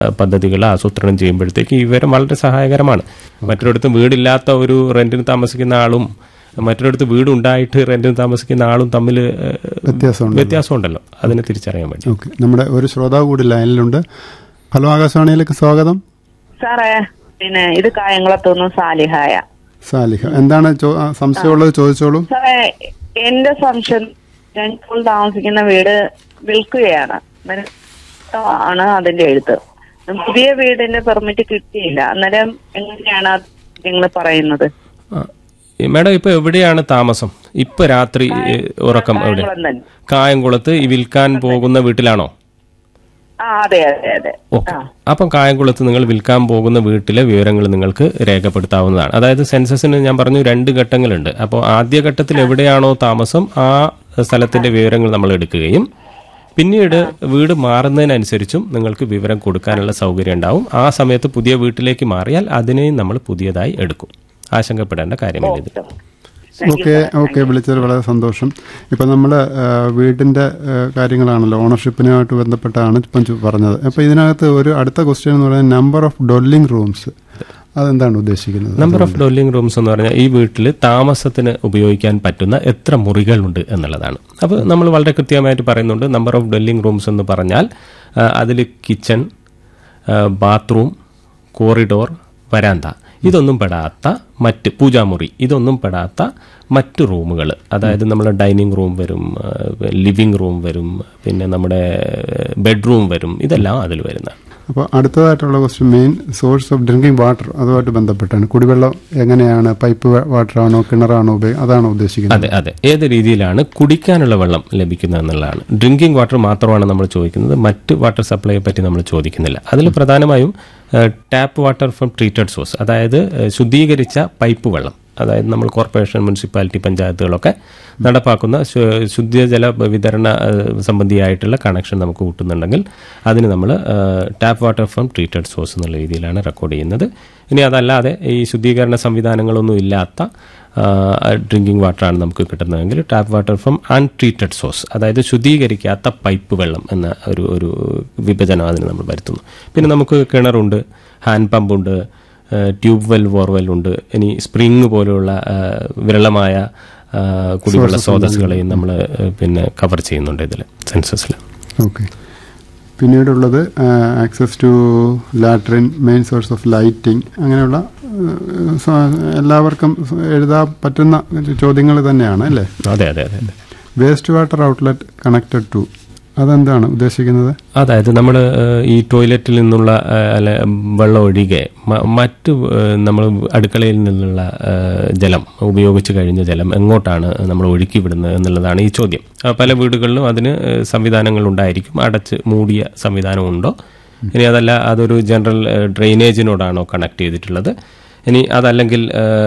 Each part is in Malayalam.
പദ്ധതികൾ ആസൂത്രണം ചെയ്യുമ്പോഴത്തേക്ക് ഈ വിവരം വളരെ സഹായകരമാണ് മറ്റൊരിടത്ത് വീടില്ലാത്ത ഒരു റെന്റിന് താമസിക്കുന്ന ആളും മറ്റൊരിടത്ത് വീടുണ്ടായിട്ട് റെന്റിന് താമസിക്കുന്ന ആളും തമ്മിൽ വ്യത്യാസമുണ്ട് വ്യത്യാസമുണ്ടല്ലോ അതിനെ തിരിച്ചറിയാൻ വേണ്ടി ഓക്കെ നമ്മുടെ ഒരു ശ്രോതാവ് കൂടി ലൈനിലുണ്ട് ഹലോ ആകാശവാണിയിലേക്ക് സ്വാഗതം സാറേ പിന്നെ ഇത് കായംകുളത്തുനിന്ന് സാലിഹായ സാലിഹ എന്താണ് ചോ- ആ, സംശയമുള്ളത് ചോദിച്ചോളൂ സാറേ എന്റെ സംശയം ഞാൻ ഇപ്പോൾ താമസിക്കുന്ന വീട് വിൽക്കുകയാണ് അന്നേരം ആണ് അതിന്റെ എഴുത്ത് പുതിയ വീടിന്റെ പെർമിറ്റ് കിട്ടിയില്ല അന്നേരം എങ്ങനെയാണ് നിങ്ങൾ പറയുന്നത് ആ. ഈ മാഡം ഇപ്പൊ എവിടെയാണ് താമസം ഇപ്പൊ രാത്രി ഏ, ഉറക്കം എവിടെ കായംകുളം തന്നെ കായംകുളത്ത് ഈ വിൽക്കാൻ പോകുന്ന വീട്ടിലാണോ ആ അതെ അതെ അതെ ഓക്കെ അപ്പം കായംകുളത്ത് നിങ്ങൾ വിൽക്കാൻ പോകുന്ന വീട്ടിലെ വിവരങ്ങൾ നിങ്ങൾക്ക് രേഖപ്പെടുത്താവുന്നതാണ് അതായത് സെൻസസിന് ഞാൻ പറഞ്ഞു രണ്ട് ഘട്ടങ്ങളുണ്ട് അപ്പോൾ ആദ്യ ഘട്ടത്തിൽ എവിടെയാണോ താമസം ആ സ്ഥലത്തിന്റെ വിവരങ്ങൾ നമ്മൾ എടുക്കുകയും പിന്നീട് വീട് മാറുന്നതിനനുസരിച്ചും നിങ്ങൾക്ക് വിവരം കൊടുക്കാനുള്ള സൗകര്യം ഉണ്ടാവും ആ സമയത്ത് പുതിയ വീട്ടിലേക്ക് മാറിയാൽ അതിനെയും നമ്മൾ പുതിയതായി എടുക്കും ആശങ്കപ്പെടേണ്ട കാര്യമില്ല ഇതിൽ ഓക്കെ ഓക്കെ വിളിച്ചത് വളരെ സന്തോഷം ഇപ്പം നമ്മൾ വീടിൻ്റെ കാര്യങ്ങളാണല്ലോ ഓണർഷിപ്പിനുമായിട്ട് ബന്ധപ്പെട്ടാണ് ഇപ്പം ചു- പറഞ്ഞത് അപ്പോൾ ഇതിനകത്ത് ഒരു അടുത്ത ക്വസ്റ്റ്യൻ എന്ന് പറയുന്നത് നമ്പർ ഓഫ് ഡൊല്ലിംഗ് റൂംസ് അതെന്താണ് ഉദ്ദേശിക്കുന്നത് നമ്പർ ഓഫ് ഡോലിംഗ് റൂംസ് എന്ന് പറഞ്ഞാൽ ഈ വീട്ടിൽ താമസത്തിന് ഉപയോഗിക്കാൻ പറ്റുന്ന എത്ര മുറികളുണ്ട് എന്നുള്ളതാണ് അപ്പോൾ നമ്മൾ വളരെ കൃത്യമായിട്ട് പറയുന്നുണ്ട് നമ്പർ ഓഫ് ഡൊല്ലിംഗ് റൂംസ് എന്ന് പറഞ്ഞാൽ അതിൽ കിച്ചൺ ബാത്റൂം കോറിഡോർ വരാന്ത ഇതൊന്നും പെടാത്ത മറ്റ് പൂജാമുറി ഇതൊന്നും പെടാത്ത മറ്റ് റൂമുകൾ അതായത് നമ്മുടെ ഡൈനിങ് റൂം വരും ലിവിംഗ് റൂം വരും പിന്നെ നമ്മുടെ ബെഡ്റൂം വരും ഇതെല്ലാം അതിൽ വരുന്ന അപ്പോൾ അടുത്തതായിട്ടുള്ള question main source of drinking water അതുമായിട്ട് ബന്ധപ്പെട്ടാണ് കുടിവെള്ളം എങ്ങനെയാണ് പൈപ്പ് വാട്ടറാണോ കിണറാണോ ഉപയോഗി അതാണോ ഉദ്ദേശിക്കുന്നത് അതെ അതെ ഏത് രീതിയിലാണ് കുടിക്കാനുള്ള വെള്ളം ലഭിക്കുന്നത് എന്നുള്ളതാണ് ഡ്രിങ്കിങ് വാട്ടർ മാത്രമാണ് നമ്മൾ ചോദിക്കുന്നത് മറ്റ് വാട്ടർ സപ്ലൈയെ പറ്റി നമ്മൾ ചോദിക്കുന്നില്ല അതിൽ പ്രധാനമായും tap water from treated source അതായത് ഏഹ്, ശുദ്ധീകരിച്ച പൈപ്പ് വെള്ളം അതായത് നമ്മൾ കോർപ്പറേഷൻ മുനിസിപ്പാലിറ്റി പഞ്ചായത്തുകളൊക്കെ നടപ്പാക്കുന്ന ശു- ശുദ്ധജല വിതരണ ഏഹ്, സംബന്ധിയായിട്ടുള്ള കണക്ഷൻ നമുക്ക് കിട്ടുന്നുണ്ടെങ്കിൽ അതിന് നമ്മൾ tap water from treated source എന്നുള്ള രീതിയിലാണ് റെക്കോർഡ് ചെയ്യുന്നത് ഇനി അതല്ലാതെ ഈ ശുദ്ധീകരണ സംവിധാനങ്ങളൊന്നും ഇല്ലാത്ത ഡ്രിങ്കിങ് വാട്ടറാണ് നമുക്ക് കിട്ടുന്നതെങ്കിൽ tap water from untreated source അതായത് ശുദ്ധീകരിക്കാത്ത പൈപ്പ് വെള്ളം എന്ന ഒരു ഒരു വിഭജനം അതിന് നമ്മൾ വരുത്തുന്നു പിന്നെ നമുക്ക് കിണറുണ്ട് ഹാൻഡ് പമ്പുണ്ട് ട്യൂബ് വെൽ ബോർവെൽ ഉണ്ട് ഇനി സ്പ്രിങ് പോലെയുള്ള ആ, വിരളമായ ആ, കുടിവെള്ള സ്രോതസ്സുകളെയും നമ്മൾ പിന്നെ കവർ ചെയ്യുന്നുണ്ട് ഇതിൽ സെൻസസിൽ ഓക്കെ പിന്നീടുള്ളത് access to latrine main source of lighting അങ്ങനെയുള്ള ആ, സ- എല്ലാവർക്കും എഴുതാൻ പറ്റുന്ന ചോദ്യങ്ങൾ തന്നെയാണ് അല്ലേ അതെ അതെ അതെ അതെ waste water outlet connected to അതെന്താണ് ഉദ്ദേശിക്കുന്നത് അതായത് നമ്മൾ ഈ ടോയ്ലറ്റിൽ നിന്നുള്ള ആ, അല്ല വെള്ളം ഒഴികെ മ- മറ്റ് നമ്മൾ അടുക്കളയിൽ നിന്നുള്ള ആ, ജലം ഉപയോഗിച്ച് കഴിഞ്ഞ ജലം എങ്ങോട്ടാണ് നമ്മൾ ഒഴുക്കി വിടുന്നത് എന്നുള്ളതാണ് ഈ ചോദ്യം ആ, പല വീടുകളിലും അതിന് സംവിധാനങ്ങൾ ഉണ്ടായിരിക്കും അടച്ച് മൂടിയ സംവിധാനമുണ്ടോ ഇനി അതല്ല അതൊരു ജനറൽ ഡ്രെയിനേജിനോടാണോ കണക്ട് ചെയ്തിട്ടുള്ളത് ഇനി അതല്ലെങ്കിൽ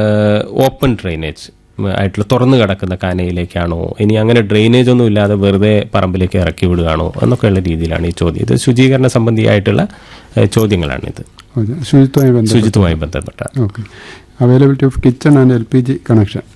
ഓപ്പൺ ഡ്രെയിനേജ് ആയിട്ടുള്ള തുറന്നു കിടക്കുന്ന കാനയിലേക്കാണോ ഇനി അങ്ങനെ ഡ്രെയിനേജ് ഒന്നും ഇല്ലാതെ വെറുതെ പറമ്പിലേക്ക് ഇറക്കി വിടുകയാണോ എന്നൊക്കെയുള്ള രീതിയിലാണ് ഈ ചോദ്യം ഇത് ശുചീകരണ സംബന്ധിയായിട്ടുള്ള ഏഹ്, ചോദ്യങ്ങളാണിത് ഓക്കെ. ശുചിത്വമായി ബന്ധപ്പെട്ട് ശുചിത്വമായി ബന്ധപ്പെട്ട okay availability of kitchen and L P G connection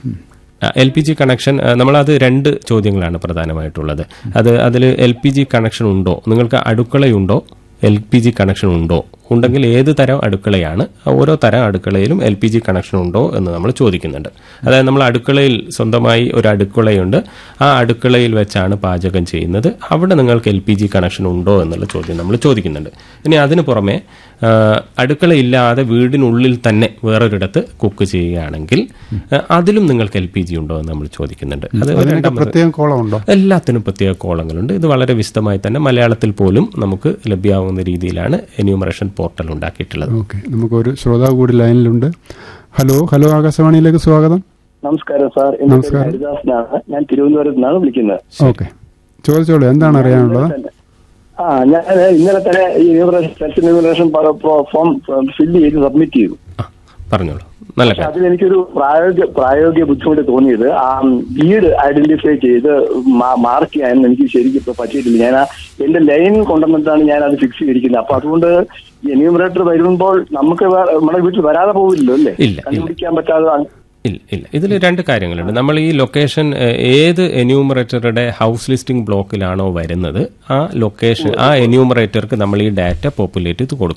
L P G connection നമ്മളത് രണ്ട് ചോദ്യങ്ങളാണ് പ്രധാനമായിട്ടുള്ളത് അത് അതിൽ എൽ പി ജി കണക്ഷൻ ഉണ്ടോ നിങ്ങൾക്ക് അടുക്കളയുണ്ടോ എൽ പി ജി കണക്ഷൻ ഉണ്ടോ ഉണ്ടെങ്കിൽ ഏത് തരം അടുക്കളയാണ് ഓരോ തരം അടുക്കളയിലും എൽ പി ജി കണക്ഷൻ ഉണ്ടോ എന്ന് നമ്മൾ ചോദിക്കുന്നുണ്ട് അതായത് നമ്മൾ അടുക്കളയിൽ സ്വന്തമായി ഒരു അടുക്കളയുണ്ട് ആ അടുക്കളയിൽ വെച്ചാണ് പാചകം ചെയ്യുന്നത് അവിടെ നിങ്ങൾക്ക് എൽ പി ജി കണക്ഷൻ ഉണ്ടോ എന്നുള്ള ചോദ്യം നമ്മൾ ചോദിക്കുന്നുണ്ട് ഇനി അതിന് പുറമെ ആ, അടുക്കളയില്ലാതെ വീടിനുള്ളിൽ തന്നെ വേറൊരിടത്ത് കുക്ക് ചെയ്യുകയാണെങ്കിൽ ആ, അതിലും നിങ്ങൾക്ക് എൽ പി ജി ഉണ്ടോ എന്ന് നമ്മൾ ചോദിക്കുന്നുണ്ട് അത് അതിനൊക്കെ രണ്ടാമത് പ്രത്യേകം കോളം ഉണ്ടോ എല്ലാത്തിനും പ്രത്യേക കോളങ്ങളുണ്ട് ഇത് വളരെ വിശദമായി തന്നെ മലയാളത്തിൽ പോലും നമുക്ക് ലഭ്യമാവുന്ന രീതിയിലാണ് എന്യൂമറേഷൻ പോർട്ടൽ ഉണ്ടാക്കിയിട്ടുള്ളത് ഓക്കെ നമുക്കൊരു ശ്രോതാവ് കൂടി ലൈനിലുണ്ട് ഹലോ ഹലോ ആകാശവാണിയിലേക്ക് സ്വാഗതം നമസ്കാരം സാർ എന്റെ പേര് നമസ്കാരം. ഹരിദാസനാണ് ഞാൻ തിരുവനന്തപുരത്ത് നിന്നാണ് വിളിക്കുന്നത് ഓക്കെ ചോദിച്ചോളൂ എന്താണ് അറിയാനുള്ളത് ആ ഞാൻ ഇന്നലെ തന്നെ ഈ enumeration self enumeration form fill ചെയ്ത് സബ്മിറ്റ് ചെയ്തു ആ പറഞ്ഞോളൂ നല്ല പക്ഷെ കാര്യം അതിൽ എനിക്കൊരു പ്രായോഗിക പ്രായോഗിക ബുദ്ധിമുട്ട് തോന്നിയത് ആ വീട് ഐഡന്റിഫൈ ചെയ്ത് മാർക്ക് ചെയ്യാൻ എനിക്ക് ശരിക്കും ഇപ്പൊ പറ്റിയിട്ടില്ല ഞാൻ ആ എന്റെ ലൈൻ കൊണ്ടുവന്നിട്ടാണ് ഞാൻ അത് ഫിക്സ് ചെയ്തിരിക്കുന്നത് അപ്പൊ അതുകൊണ്ട് എന്യൂമറേറ്റർ വരുമ്പോൾ നമുക്ക് വേ- നമ്മുടെ വീട്ടിൽ വരാതെ പോവില്ലല്ലോ അല്ലേ ഇല്ല, ഇല്ല. കണ്ടുപിടിക്കാൻ പറ്റാതെ ഇല്ല ഇല്ല ഇതിൽ രണ്ട് കാര്യങ്ങളുണ്ട് നമ്മൾ ഈ ലൊക്കേഷൻ ഏഹ്, ഏത് എന്യൂമറേറ്ററുടെ ഹൗസ് ലിസ്റ്റിംഗ് ബ്ലോക്കിലാണോ വരുന്നത് ആ ലൊക്കേഷൻ ആ എന്യൂമറേറ്റർക്ക് നമ്മൾ ഈ ഡാറ്റ പോപ്പുലേറ്റ് ചെയ്ത് കൊടുക്കും